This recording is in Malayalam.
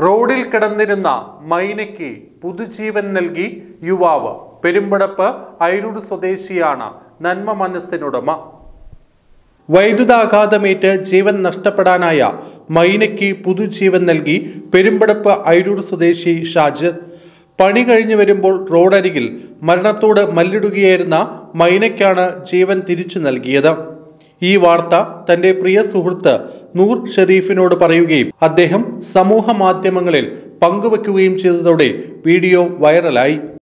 റോഡിൽ കിടന്നിരുന്ന മൈനയ്ക്ക് പുതുജീവൻ നൽകി യുവാവ് പെരുമ്പടപ്പ് അയിരൂട് സ്വദേശിയാണ് നന്മ മനസ്സിനുടമ വൈദ്യുതാഘാതമേറ്റ് ജീവൻ നഷ്ടപ്പെടാനായ മൈനയ്ക്ക് പുതുജീവൻ നൽകി പെരുമ്പടപ്പ് അയിരൂട് സ്വദേശി ഷാജിർ പണി കഴിഞ്ഞു വരുമ്പോൾ റോഡരികിൽ മരണത്തോട് മല്ലിടുകയായിരുന്ന മൈനയ്ക്കാണ് ജീവൻ തിരിച്ചു നൽകിയത് ഈ വാർത്ത തന്റെ പ്രിയ സുഹൃത്ത് നൂർ ഷെരീഫിനോട് പറയുകയും അദ്ദേഹം സമൂഹ മാധ്യമങ്ങളിൽ പങ്കുവെക്കുകയും ചെയ്തതോടെ വീഡിയോ വൈറലായി